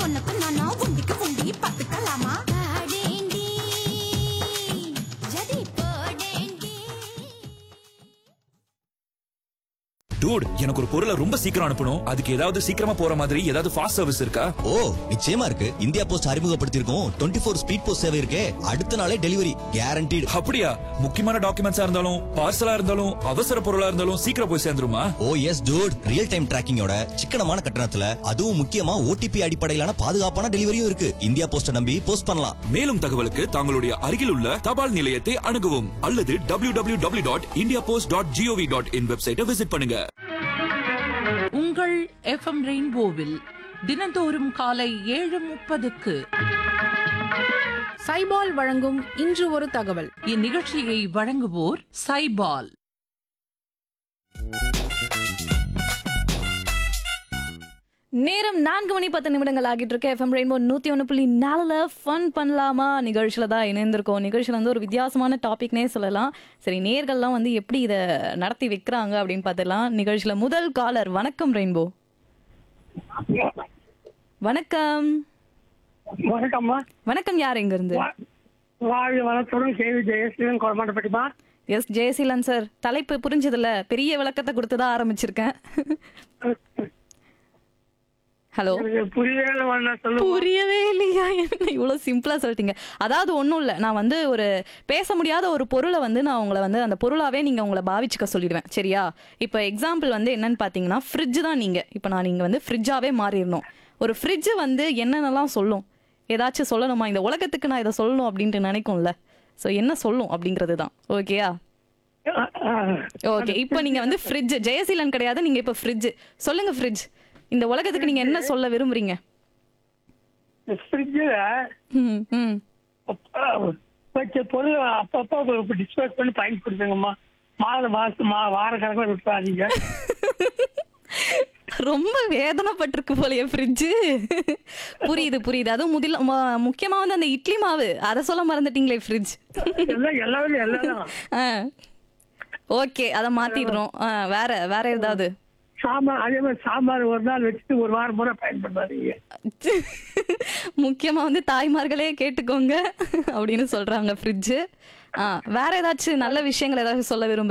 உனக்கு நானா உண்டிக்கு உண்டி பத்துக்கலாமா ஆடேண்டி ஜதி போடேண்டி டூட் எனக்கு ஒரு பொருளை ரொம்ப சீக்கிரம் அனுப்பணும் அதுக்கு ஏதாவது சீக்கிரமா போற மாதிரி ஏதாவது ஃபாஸ்ட் சர்வீஸ் இருக்கா ஓ நிச்சயமா இருக்கு இந்தியா போஸ்ட் அறிமுகப்படுத்தியிருக்கோம் டுவெண்ட்டி ஃபோர் ஸ்பீட் போஸ்ட் சேவை இருக்கே அடுத்த நாளே டெலிவரி கேரண்டீடு அப்படியா முக்கியமான டாக்குமெண்ட்ஸா இருந்தாலும் பார்சலா இருந்தாலும் அவசர பொருளா இருந்தாலும் சீக்கிரம் போய் சேர்ந்துருமா oh yes dude real time டிராக்கிங்கோட சிக்கனமான கட்டணத்துல அதுவும் முக்கியமா ஓடிபி அடிப்படையிலான பாதுகாப்பான டெலிவரியும் இருக்கு இந்தியா போஸ்ட நம்பி போஸ்ட் பண்ணலாம் மேலும் தகவலுக்கு தங்களுடைய அருகில் உள்ள தபால் நிலையத்தை அணுகவும் அல்லது W W W dot India post dot GOV dot in வெப்சைட்டை விசிட் பண்ணுங்க உங்கள் எஃப்எம் ரெயின்போவில் தினந்தோறும் காலை ஏழு முப்பதுக்கு சைபால் வழங்கும் இன்று ஒரு தகவல் இந்நிகழ்ச்சியை வழங்குவோர் சைபால் நேரம் நான்கு மணி பத்து நிமிடங்கள் ஆகிட்டு இருக்கு எஃப்எம் ரெயின்போ நூற்றி ஒன்று புள்ளி நாலில் ஃபன் பண்ணலாமா நிகழ்ச்சியில் தான் இணைந்திருக்கோம் நிகழ்ச்சியில் வந்து ஒரு வித்தியாசமான டாபிக்னே சொல்லலாம் சரி நேர்கள்லாம் வந்து எப்படி இதை நடத்தி வைக்கிறாங்க அப்படின்னு பார்த்துலாம் நிகழ்ச்சியில் முதல் காலர் வணக்கம் ரெயின்போ வணக்கம் வணக்கம்மா வணக்கம் யார் இருந்து வா- வாழ்க வளத்துடன் கேவி ஜெயசீலன் குழமாட்டப்பட்டுமா எஸ் ஜெயசீலன் சார் தலைப்பு புரிஞ்சதில்ல பெரிய விளக்கத்தை கொடுத்து தான் ஆரம்பிச்சிருக்கேன் ஹலோ எனக்கு புரியவே வேணா சொல்லுங்க புரியவே இல்லையா என்ன இவ்வளோ சிம்பிளாக சொல்லிட்டீங்க அதாவது ஒன்றும் இல்லை நான் வந்து ஒரு பேச முடியாத ஒரு பொருளை வந்து நான் உங்களை வந்து அந்த பொருளாவே நீங்கள் உங்களை பாவிச்சுக்க சொல்லிடுவேன் சரியா இப்போ எக்ஸாம்பிள் வந்து என்னன்னு பார்த்தீங்கன்னா ஃப்ரிட்ஜ் தான் நீங்கள் இப்போ நான் நீங்கள் வந்து ஃப்ரிட்ஜாவே மாறிடணும் ஒரு ஃப்ரிட்ஜ் வந்து என்னென்னலாம் சொல்லும் ஏதாச்சும் சொல்லணுமா இந்த உலகத்துக்கு நான் இதை சொல்லணும் அப்படின்ட்டு நினைக்கும்ல ஸோ என்ன சொல்லும் அப்படிங்கிறது தான் ஓகேயா ஓகே இப்போ நீங்கள் வந்து ஃப்ரிட்ஜ் ஜெயசீலன் கிடையாது நீங்கள் இப்போ ஃப்ரிட்ஜ் சொல்லுங்க ஃப்ரிட்ஜ் இந்த உலகத்துக்கு நீங்கள் என்ன சொல்ல விரும்புறீங்க ஃப்ரிட்ஜில் ம் ம் வச்ச பொருள் அப்பப்போ டிஸ்போஸ் பண்ணி பயன்படுத்துங்கம்மா மாத மாசம் மா வார கணக்கில் விட்டுறாதீங்க ரொம்ப வேதனைப்பட்டிருக்கு போலயே ஃப்ரிட்ஜு புரியுது புரியுது அதுவும் முதல்ல ம- முக்கியமா வந்து அந்த இட்லி மாவு அதை சொல்ல மறந்துட்டீங்களே ஃப்ரிட்ஜ் எல்லாம் எல்லாமே எல்லாம் ஆ ஓகே அதை மாத்திடுறோம் ஆ வேற வேற ஏதாவது சாம்பார் அதே மாதிரி சாம்பார் ஒரு நாள் வச்சுட்டு ஒரு வாரம் பூரா பயன்படுத்தாதீங்க முக்கியமா வந்து தாய்மார்களே கேட்டுக்கோங்க அப்படின்னு சொல்றாங்க ஃப்ரிட்ஜு ஆ வேற ஏதாச்சும் நல்ல விஷயங்கள் ஏதாச்சும் சொல்ல விரும்புறீங்க